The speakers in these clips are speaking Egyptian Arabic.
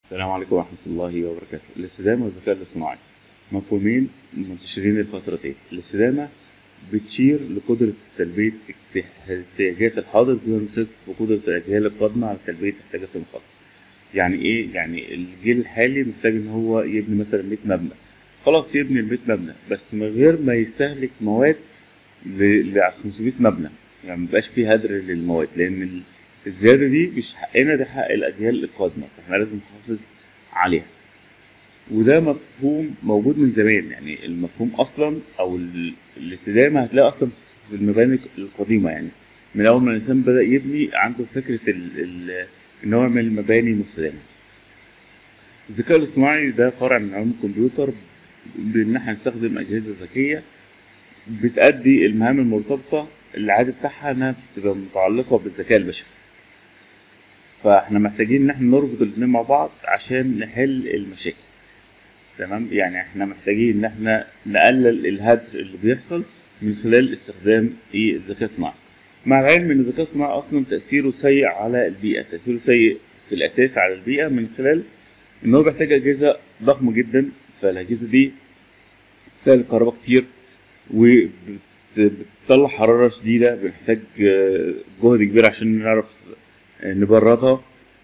السلام عليكم ورحمة الله وبركاته الاستدامة والذكاء الاصطناعي مفهومين منتشرين الفترة دي الاستدامة بتشير لقدرة تلبية احتياجات الحاضر دون السيس وقدرة الأجيال القادمة على تلبية احتياجاتهم الخاصة يعني إيه؟ يعني الجيل الحالي محتاج إن هو يبني مثلا 100 مبنى خلاص يبني ال 100 مبنى بس من غير ما يستهلك مواد ل 500 مبنى يعني مبقاش فيه هدر للمواد لأن ال- الزيادة دي مش حقنا ده حق الأجيال القادمة فاحنا لازم نحافظ عليها وده مفهوم موجود من زمان يعني المفهوم أصلا أو ال- الاستدامة هتلاقي أصلا في المباني القديمة يعني من أول ما الإنسان بدأ يبني عنده فكرة ال ال إن هو يعمل مباني مستدامة الذكاء الاصطناعي ده فرع من علوم الكمبيوتر بإن احنا نستخدم أجهزة ذكية بتأدي المهام المرتبطة العادي بتاعها إنها بتبقى متعلقة بالذكاء البشري فاحنا محتاجين ان احنا نربط الاتنين مع بعض عشان نحل المشاكل تمام يعني احنا محتاجين ان احنا نقلل الهدر اللي بيحصل من خلال استخدام ايه الذكاء الصناعي مع العلم ان الذكاء الصناعي اصلا تاثيره سيء على البيئه تاثيره سيء في الاساس على البيئه من خلال ان هو بيحتاج اجهزه ضخمه جدا فالاجهزه دي بتستهلك كهرباء كتير وبتطلع حراره شديده بنحتاج آه، جهد كبير عشان نعرف نبردها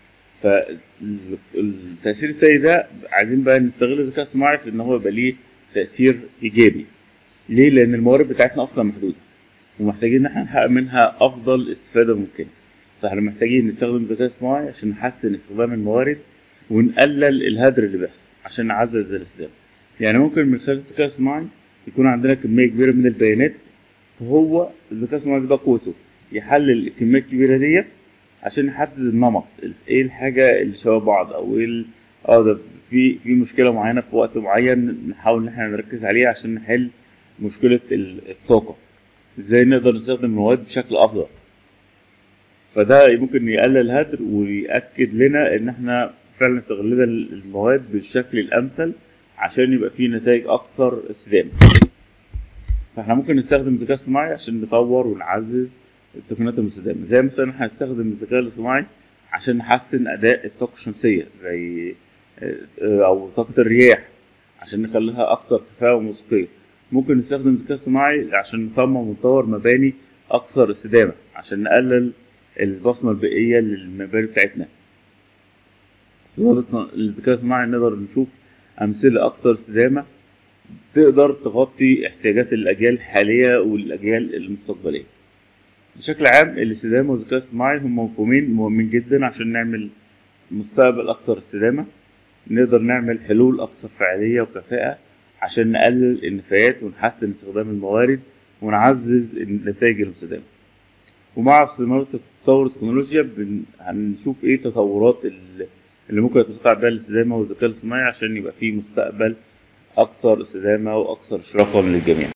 فالتأثير السيء ده عايزين بقى نستغل الذكاء الصناعي في إن هو يبقى ليه تأثير إيجابي. ليه؟ لأن الموارد بتاعتنا أصلا محدودة ومحتاجين إن احنا نحقق منها أفضل استفادة ممكنة. فاحنا محتاجين نستخدم الذكاء الصناعي عشان نحسن استخدام الموارد ونقلل الهدر اللي بيحصل عشان نعزز الاستدامة. يعني ممكن من خلال الذكاء الصناعي يكون عندنا كمية كبيرة من البيانات فهو الذكاء الصناعي ده قوته يحلل الكمية الكبيرة ديت عشان نحدد النمط ايه الحاجة اللي شبه بعض او ايه ال- اه ده في في مشكلة معينة في وقت معين نحاول ان احنا نركز عليها عشان نحل مشكلة ال- الطاقة ازاي نقدر نستخدم المواد بشكل افضل فده ممكن يقلل الهدر ويأكد لنا ان احنا فعلا استغلنا المواد بالشكل الامثل عشان يبقى فيه نتائج اكثر استدامة فاحنا ممكن نستخدم الذكاء الصناعي عشان نطور ونعزز التقنيات المستدامة زي مثلا احنا هنستخدم الذكاء الاصطناعي عشان نحسن أداء الطاقة الشمسية زي آه، آه، أو طاقة الرياح عشان نخليها أكثر كفاءة وموسيقية ممكن نستخدم الذكاء الصناعي عشان نصمم ونطور مباني أكثر استدامة عشان نقلل البصمة البيئية للمباني بتاعتنا استفادة الذكاء الصناعي نقدر نشوف أمثلة أكثر استدامة تقدر تغطي احتياجات الأجيال الحالية والأجيال المستقبلية بشكل عام الاستدامة والذكاء الصناعي هم مفهومين مهمين جدا عشان نعمل مستقبل أكثر استدامة نقدر نعمل حلول أكثر فعالية وكفاءة عشان نقلل النفايات ونحسن استخدام الموارد ونعزز النتائج المستدامة ومع استمرار تطور التكنولوجيا بن- هنشوف ايه تطورات ال- اللي ممكن يتقطع بها الاستدامة والذكاء الصناعي عشان يبقى فيه مستقبل أكثر استدامة وأكثر إشراقا للجميع